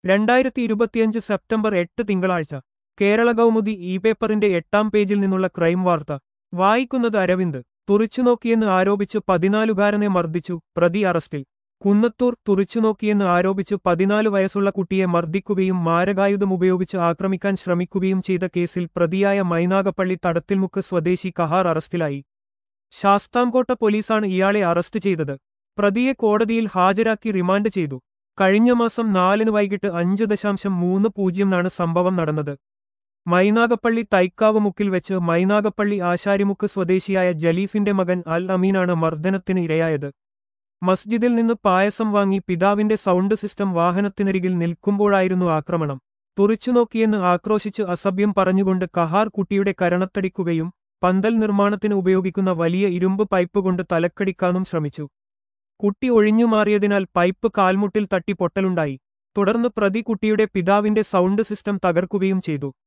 രണ്ടായിരത്തി ഇരുപത്തിയഞ്ച് സെപ്റ്റംബർ എട്ട് തിങ്കളാഴ്ച കേരള കൗമുദി ഇ പേപ്പറിന്റെ എട്ടാം പേജിൽ നിന്നുള്ള ക്രൈം വാർത്ത വായിക്കുന്നത് അരവിന്ദ് തുറിച്ചുനോക്കിയെന്ന് ആരോപിച്ച് പതിനാലുകാരനെ മർദ്ദിച്ചു പ്രതി അറസ്റ്റിൽ കുന്നത്തൂർ തുറിച്ചുനോക്കിയെന്ന് ആരോപിച്ച് പതിനാല് വയസ്സുള്ള കുട്ടിയെ മർദ്ദിക്കുകയും മാരകായുധം ഉപയോഗിച്ച് ആക്രമിക്കാൻ ശ്രമിക്കുകയും ചെയ്ത കേസിൽ പ്രതിയായ മൈനാഗപ്പള്ളി തടത്തിൽമുക്ക് സ്വദേശി കഹാർ അറസ്റ്റിലായി ശാസ്താംകോട്ട പോലീസാണ് ഇയാളെ അറസ്റ്റ് ചെയ്തത് പ്രതിയെ കോടതിയിൽ ഹാജരാക്കി റിമാൻഡ് ചെയ്തു കഴിഞ്ഞ മാസം നാലിന് വൈകിട്ട് അഞ്ച് ദശാംശം മൂന്ന് പൂജ്യംനാണ് സംഭവം നടന്നത് മൈനാഗപ്പള്ളി തൈക്കാവ് മുക്കിൽ വെച്ച് മൈനാഗപ്പള്ളി ആശാരിമുക്ക് സ്വദേശിയായ ജലീഫിന്റെ മകൻ അൽ അമീനാണ് മർദ്ദനത്തിന് ഇരയായത് മസ്ജിദിൽ നിന്ന് പായസം വാങ്ങി പിതാവിന്റെ സൗണ്ട് സിസ്റ്റം വാഹനത്തിനരികിൽ നിൽക്കുമ്പോഴായിരുന്നു ആക്രമണം തുറിച്ചുനോക്കിയെന്ന് ആക്രോശിച്ച് അസഭ്യം പറഞ്ഞുകൊണ്ട് കഹാർ കുട്ടിയുടെ കരണത്തടിക്കുകയും പന്തൽ നിർമ്മാണത്തിന് ഉപയോഗിക്കുന്ന വലിയ ഇരുമ്പ് പൈപ്പ് കൊണ്ട് തലക്കടിക്കാനും ശ്രമിച്ചു കുട്ടി ഒഴിഞ്ഞുമാറിയതിനാൽ പൈപ്പ് കാൽമുട്ടിൽ തട്ടി പൊട്ടലുണ്ടായി തുടർന്ന് പ്രതി കുട്ടിയുടെ പിതാവിന്റെ സൗണ്ട് സിസ്റ്റം തകർക്കുകയും ചെയ്തു